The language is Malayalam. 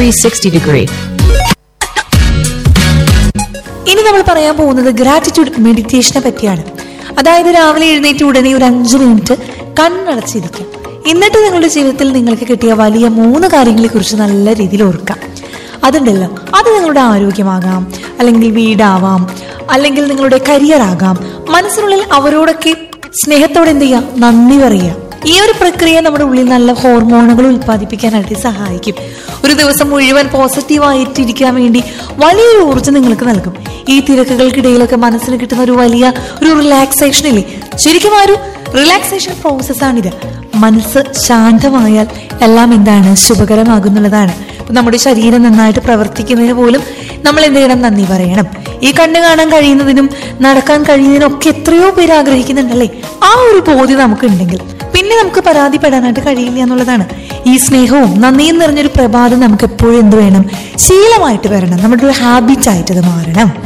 360 degree. ഇനി നമ്മൾ പറയാൻ പോകുന്നത് ഗ്രാറ്റിറ്റ്യൂഡ് മെഡിറ്റേഷനെ പറ്റിയാണ് അതായത് രാവിലെ എഴുന്നേറ്റ് ഉടനെ ഒരു അഞ്ച് മിനിറ്റ് കണ്ണടച്ചിരിക്കാം എന്നിട്ട് നിങ്ങളുടെ ജീവിതത്തിൽ നിങ്ങൾക്ക് കിട്ടിയ വലിയ മൂന്ന് കാര്യങ്ങളെ കുറിച്ച് നല്ല രീതിയിൽ ഓർക്കാം അതുണ്ടല്ലോ അത് നിങ്ങളുടെ ആരോഗ്യമാകാം അല്ലെങ്കിൽ വീടാവാം അല്ലെങ്കിൽ നിങ്ങളുടെ കരിയർ ആകാം മനസ്സിനുള്ളിൽ അവരോടൊക്കെ സ്നേഹത്തോടെ എന്ത് ചെയ്യാം നന്ദി പറയുക ഈ ഒരു പ്രക്രിയ നമ്മുടെ ഉള്ളിൽ നല്ല ഹോർമോണുകൾ ഉൽപ്പാദിപ്പിക്കാനായിട്ട് സഹായിക്കും ഒരു ദിവസം മുഴുവൻ പോസിറ്റീവ് ആയിട്ടിരിക്കാൻ വേണ്ടി വലിയൊരു ഊർജ്ജം നിങ്ങൾക്ക് നൽകും ഈ തിരക്കുകൾക്കിടയിലൊക്കെ മനസ്സിന് കിട്ടുന്ന ഒരു വലിയ ഒരു റിലാക്സേഷൻ ഇല്ലേ ശരിക്കും ആ ഒരു റിലാക്സേഷൻ പ്രോസസ്സാണിത് മനസ്സ് ശാന്തമായാൽ എല്ലാം എന്താണ് ശുഭകരമാകുന്നുള്ളതാണ് ഇപ്പൊ നമ്മുടെ ശരീരം നന്നായിട്ട് പ്രവർത്തിക്കുന്നതിന് പോലും നമ്മൾ എന്ത് ചെയ്യണം നന്ദി പറയണം ഈ കണ്ണ് കാണാൻ കഴിയുന്നതിനും നടക്കാൻ കഴിയുന്നതിനും ഒക്കെ എത്രയോ പേര് ആഗ്രഹിക്കുന്നുണ്ടല്ലേ ആ ഒരു ബോധ്യം നമുക്കുണ്ടെങ്കിൽ പിന്നെ നമുക്ക് പരാതിപ്പെടാനായിട്ട് കഴിയില്ല എന്നുള്ളതാണ് ഈ സ്നേഹവും നന്ദിയും നിറഞ്ഞൊരു പ്രഭാതം നമുക്ക് എപ്പോഴും എന്ത് വേണം ശീലമായിട്ട് വരണം നമ്മുടെ ഒരു ഹാബിറ്റ് ആയിട്ട് അത് മാറണം